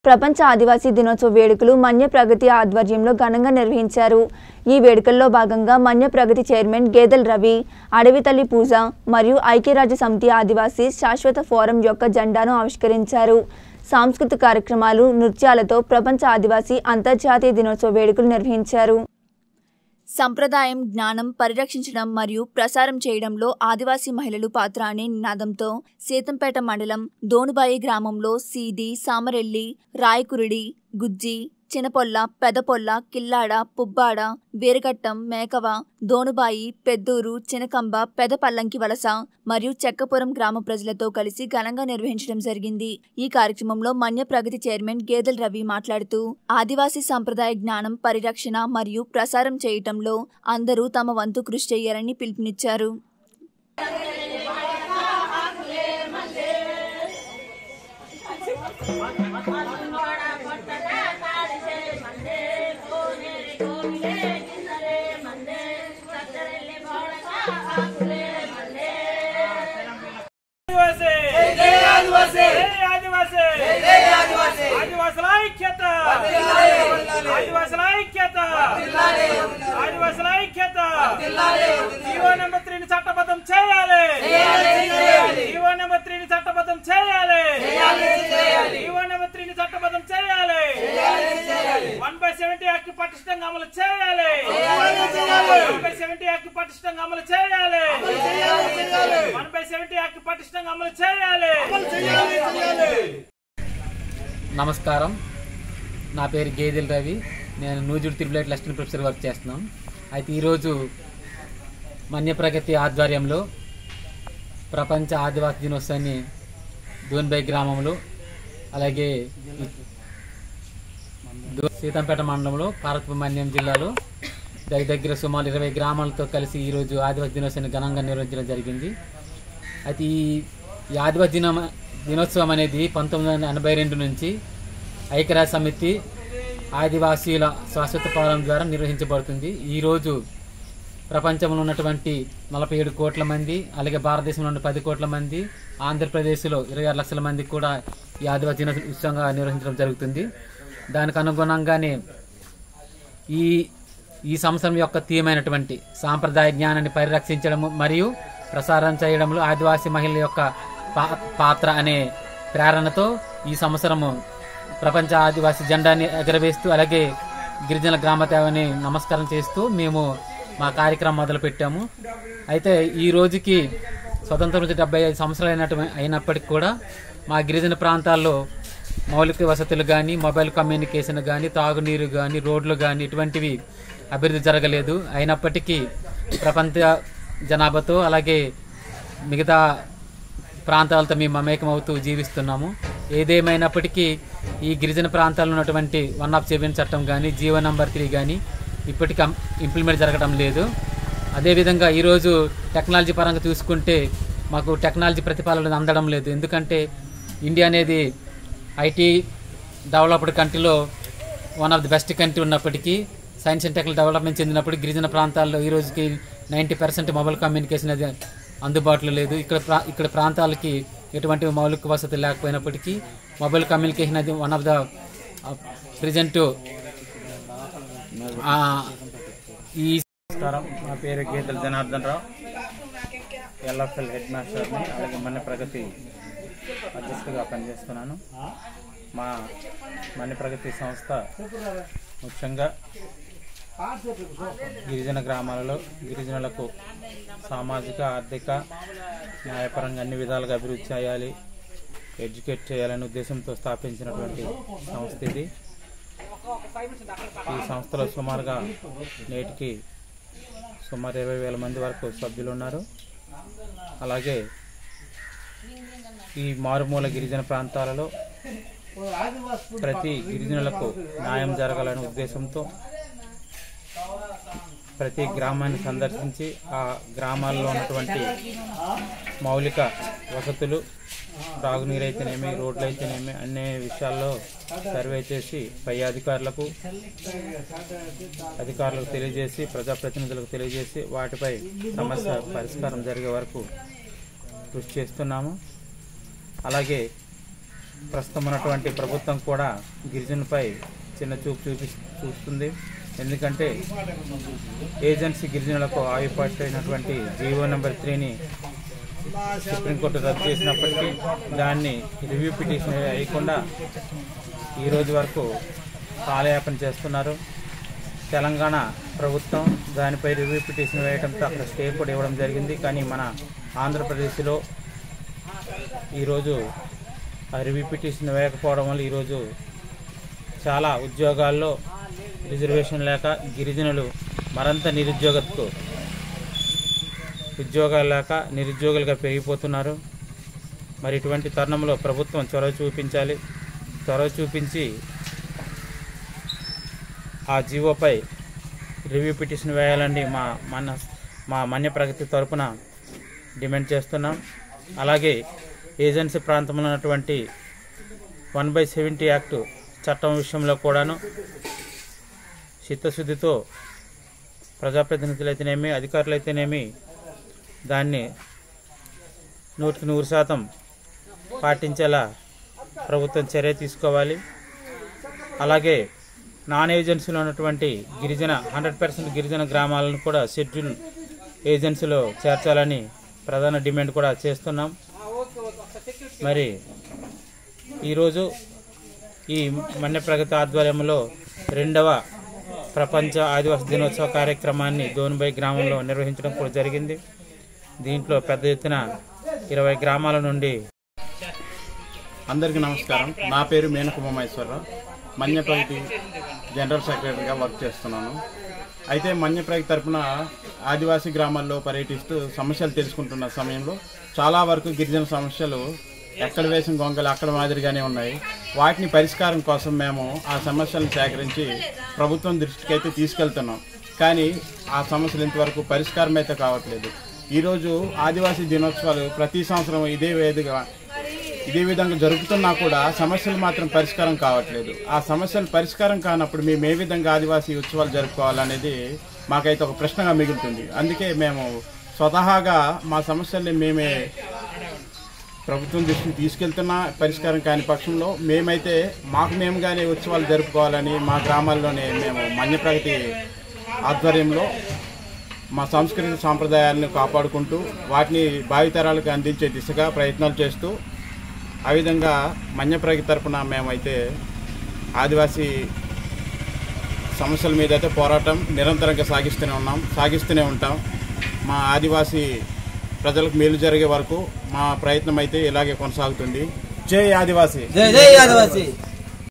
ప్రపంచ ఆదివాసీ దినోత్సవ వేడుకలు మన్య ప్రగతి ఆధ్వర్యంలో ఘనంగా నిర్వహించారు ఈ వేడుకల్లో భాగంగా మన్య ప్రగతి చైర్మన్ గేదెల రవి అడవి తల్లి పూజ మరియు ఐక్యరాజ్య సమితి ఆదివాసీ శాశ్వత ఫోరం యొక్క జెండాను ఆవిష్కరించారు సాంస్కృతిక కార్యక్రమాలు నృత్యాలతో ప్రపంచ ఆదివాసీ అంతర్జాతీయ దినోత్సవ వేడుకలు నిర్వహించారు సంప్రదాయం జ్ఞానం పరిరక్షించడం మరియు ప్రసారం చేయడంలో ఆదివాసీ మహిళలు పాత్ర అనే నినాదంతో సీతంపేట మండలం దోనుబాయి గ్రామంలో సీది సామరెల్లి రాయకురిడి గుజ్జి చినపొల్ల పెదపొల్ల కిల్లాడ పుబ్బాడ వీరఘట్టం మేకవ దోనుబాయి పెద్దూరు చినకంబ పెదపల్లంకి వలస మరియు చెక్కపురం గ్రామ ప్రజలతో కలిసి ఘనంగా నిర్వహించడం జరిగింది ఈ కార్యక్రమంలో మన్య ప్రగతి చైర్మన్ గేదెల రవి మాట్లాడుతూ ఆదివాసీ సంప్రదాయ జ్ఞానం పరిరక్షణ మరియు ప్రసారం చేయటంలో అందరూ తమ వంతు కృషి చేయాలని పిలుపునిచ్చారు ఆదివాసీ జై ఆదివాసీ జై ఆదివాసీ జై ఆదివాసీ ఆదివాసుల ఐక్యత వర్ధిల్లాలి, వర్ధిల్లాలి. ఆదివాసుల ఐక్యత వర్ధిల్లాలి, ఆదివాసుల ఐక్యత వర్ధిల్లాలి. జీవో నెంబర్ త్రీని చట్టబద్ధం చేయాలి చేయాలి, చేయాలి. జీవో నెంబర్ త్రీని చట్టబద్ధం చేయాలి చేయాలి, చేయాలి. జీవో నెంబర్ త్రీని చట్టబద్ధం చేయాలి చేయాలి, చేయాలి. వన్ బై సెవెంటీ యాక్ట్ పటిష్టంగా అమలు చేయాలి చేయాలి, చేయాలి. వన్ బై సెవెంటీ యాక్ట్ పటిష్టంగా అమలు చేయాలి చేయాలి, చేయాలి. వన్ బై సెవెంటీ యాక్ట్ పటిష్టంగా అమలు చేయాలి చేయాలి, చేయాలి. నమస్కారం నా పేరు గేదెల రవి నేను నూజుడు తిరుపతి లెస్టన్ ప్రొఫెసర్ వర్క్ చేస్తున్నాం అయితే ఈరోజు మన్య ప్రగతి ఆధ్వర్యంలో ప్రపంచ ఆదివాసీ దినోత్సవాన్ని దూన్బై గ్రామంలో అలాగే దు- సీతంపేట మండలంలో పార్వతీపురం జిల్లాలో దగ్గర దగ్గర సుమారు ఇరవై గ్రామాలతో కలిసి ఈరోజు ఆదివాసీ దినోత్సవాన్ని ఘనంగా నిర్వహించడం జరిగింది అయితే ఈ ఈ ఆదివాసీ దినం దినోత్సవం అనేది పంతొమ్మిది వందల ఎనభై రెండు నుంచి ఐక్యరాజ్య సమితి ఆదివాసీల శాశ్వత ఫోరం ద్వారా నిర్వహించబడుతుంది ఈరోజు ప్రపంచంలో ఉన్నటువంటి నలభై ఏడు కోట్ల మంది అలాగే భారతదేశంలో ఉన్న పది కోట్ల మంది ఆంధ్రప్రదేశ్లో ఇరవై ఆరు లక్షల మంది కూడా ఈ ఆదివాసీ దినోత్సవం ఉత్సవంగా నిర్వహించడం జరుగుతుంది దానికి అనుగుణంగానే ఈ ఈ సంవత్సరం యొక్క థీమైనటువంటి సాంప్రదాయ జ్ఞానాన్ని పరిరక్షించడం మరియు ప్రసారం చేయడంలో ఆదివాసీ మహిళల యొక్క పా- పాత్ర అనే ప్రేరణతో ఈ సంవత్సరము ప్రపంచ ఆదివాసీ జెండాని ఎగరవేస్తూ అలాగే గిరిజన గ్రామ దేవని నమస్కారం చేస్తూ మేము మా కార్యక్రమం మొదలు పెట్టాము అయితే ఈ రోజుకి స్వతంత్రం నుంచి డెబ్బై ఐదు సంవత్సరాలు అయినట్టు అయినప్పటికీ కూడా మా గిరిజన ప్రాంతాల్లో మౌలిక వసతులు కానీ మొబైల్ కమ్యూనికేషన్ కానీ తాగునీరు కానీ రోడ్లు కానీ ఇటువంటివి అభివృద్ధి జరగలేదు అయినప్పటికీ ప్రపంచ జనాభాతో అలాగే మిగతా ప్రాంతాలతో మేము మమేకమవుతూ జీవిస్తున్నాము ఏదేమైనప్పటికీ ఈ గిరిజన ప్రాంతాల్లో ఉన్నటువంటి వన్ ఆఫ్ సెవెన్ చట్టం కానీ జీవో నంబర్ త్రీ కానీ ఇప్పటికీ అం- ఇంప్లిమెంట్ జరగడం లేదు అదేవిధంగా ఈరోజు టెక్నాలజీ పరంగా చూసుకుంటే మాకు టెక్నాలజీ ప్రతిపాదన అందడం లేదు ఎందుకంటే ఇండియా అనేది ఐటీ డెవలప్డ్ కంట్రీలో one of the best country ఉన్నప్పటికీ సైన్స్ అండ్ టెక్నాలజీ డెవలప్మెంట్ చెందినప్పుడు గిరిజన ప్రాంతాల్లో ఈ రోజుకి నైంటీ పర్సెంట్ మొబైల్ కమ్యూనికేషన్ అది అందుబాటులో లేదు ఇక్కడ ప్రా ఇక్కడ ప్రాంతాలకి ఎటువంటి మౌలిక వసతి లేకపోయినప్పటికీ మొబైల్ కమ్యూనికేషన్ అది వన్ ఆఫ్ ద ప్రజెంట్ ఈ నమస్కారం నా పేరు గీతల జనార్దన్ రావు ఎల్ఎఫ్ఎల్ హెడ్ మాస్టర్ని అలాగే మన్య ప్రగతి అధ్యక్షుడిగా పనిచేస్తున్నాను మా మన్య ప్రగతి సంస్థ ముఖ్యంగా గిరిజన గ్రామాలలో గిరిజనులకు సామాజిక ఆర్థిక న్యాయపరంగా అన్ని విధాలుగా అభివృద్ధి చేయాలి ఎడ్యుకేట్ చేయాలనే ఉద్దేశంతో స్థాపించినటువంటి సంస్థ ఇది ఈ సంస్థలో సుమారుగా నేటికి సుమారు ఇరవై వేల మంది వరకు సభ్యులు ఉన్నారు అలాగే ఈ మారుమూల గిరిజన ప్రాంతాలలో ప్రతి గిరిజనులకు న్యాయం జరగాలనే ఉద్దేశంతో ప్రతి గ్రామాన్ని సందర్శించి ఆ గ్రామాల్లో ఉన్నటువంటి మౌలిక వసతులు తాగునీరు అయితేనేమి రోడ్లు అయితేనేమి అన్ని విషయాల్లో సర్వే చేసి పై అధికారులకు అధికారులకు తెలియజేసి ప్రజాప్రతినిధులకు తెలియజేసి వాటిపై సమస్య పరిష్కారం జరిగే వరకు కృషి చేస్తున్నాము అలాగే ప్రస్తుతం ఉన్నటువంటి ప్రభుత్వం కూడా గిరిజనులపై చిన్న చూపు చూపి చూస్తుంది ఎందుకంటే ఏజెన్సీ గిరిజనులకు ఆయుపట్టినటువంటి జీవో నెంబర్ త్రీని సుప్రీంకోర్టు రద్దు చేసినప్పటికీ దాన్ని రివ్యూ పిటిషన్ వేయకుండా ఈ రోజు వరకు కాలయాపన చేస్తున్నారు తెలంగాణ ప్రభుత్వం దానిపై రివ్యూ పిటిషన్ వేయడంతో అక్కడ స్టే కూడా ఇవ్వడం జరిగింది కానీ మన ఆంధ్రప్రదేశ్లో ఈరోజు ఆ రివ్యూ పిటిషన్ వేయకపోవడం వల్ల ఈరోజు చాలా ఉద్యోగాల్లో రిజర్వేషన్ లేక గిరిజనులు మరింత నిరుద్యోగతకు ఉద్యోగాలు లేక నిరుద్యోగులుగా పెరిగిపోతున్నారు మరి ఇటువంటి తరుణంలో ప్రభుత్వం చొరవ చూపించాలి చొరవ చూపించి ఆ జీవోపై రివ్యూ పిటిషన్ వేయాలని మా మన మా మన్య ప్రగతి తరపున డిమాండ్ చేస్తున్నాం అలాగే ఏజెన్సీ ప్రాంతంలో ఉన్నటువంటి వన్ బై సెవెంటీ యాక్ట్ చట్టం విషయంలో కూడాను చిత్తశుద్ధితో ప్రజాప్రతినిధులైతేనేమి అధికారులైతేనేమి దాన్ని నూటికి నూరు శాతం పాటించేలా ప్రభుత్వం చర్య తీసుకోవాలి అలాగే నాన్ ఏజెన్సీలో ఉన్నటువంటి గిరిజన హండ్రెడ్ పర్సెంట్ గిరిజన గ్రామాలను కూడా షెడ్యూల్ ఏజెన్సీలో చేర్చాలని ప్రధాన డిమాండ్ కూడా చేస్తున్నాం మరి ఈరోజు ఈ మన్య ప్రగతి ఆధ్వర్యంలో రెండవ ప్రపంచ ఆదివాసీ దినోత్సవ కార్యక్రమాన్ని దోన్బై గ్రామంలో నిర్వహించడం కూడా జరిగింది దీంట్లో పెద్ద ఎత్తున ఇరవై గ్రామాల నుండి అందరికీ నమస్కారం నా పేరు మేనక ఉమామేశ్వరరావు మన్యప్రగతి జనరల్ సెక్రటరీగా వర్క్ చేస్తున్నాను అయితే మన్యప్రగతి తరపున ఆదివాసీ గ్రామాల్లో పర్యటిస్తూ సమస్యలు తెలుసుకుంటున్న సమయంలో చాలా వరకు గిరిజన సమస్యలు ఎక్కడ వేసిన గొంగలు అక్కడ మాదిరిగానే ఉన్నాయి వాటిని పరిష్కారం కోసం మేము ఆ సమస్యలను సేకరించి ప్రభుత్వం దృష్టికి అయితే తీసుకెళ్తున్నాం కానీ ఆ సమస్యలు ఇంతవరకు పరిష్కారం అయితే కావట్లేదు ఈరోజు ఆదివాసీ దినోత్సవాలు ప్రతి సంవత్సరం ఇదే వేదిక ఇదే విధంగా జరుగుతున్నా కూడా సమస్యలు మాత్రం పరిష్కారం కావట్లేదు ఆ సమస్యలు పరిష్కారం కానప్పుడు మేము ఏ విధంగా ఆదివాసీ ఉత్సవాలు జరుపుకోవాలనేది మాకైతే ఒక ప్రశ్నగా మిగులుతుంది అందుకే మేము స్వతహాగా మా సమస్యల్ని మేమే ప్రభుత్వం దృష్టికి తీసుకెళ్తున్నా పరిష్కారం కాని పక్షంలో మేమైతే మాకు మేముగానే ఉత్సవాలు జరుపుకోవాలని మా గ్రామాల్లోనే మేము మన్యప్రగతి ఆధ్వర్యంలో మా సంస్కృతి సాంప్రదాయాలను కాపాడుకుంటూ వాటిని భావితరాలకు అందించే దిశగా ప్రయత్నాలు చేస్తూ ఆ విధంగా మన్యప్రగతి తరపున మేమైతే ఆదివాసీ సమస్యల మీద అయితే పోరాటం నిరంతరంగా సాగిస్తూనే ఉన్నాం సాగిస్తూనే ఉంటాం మా ఆదివాసీ ప్రజలకు మేలు జరిగే వరకు మా ప్రయత్నం అయితే ఇలాగే కొనసాగుతుంది జై ఆదివాసీ జై జై ఆదివాసీ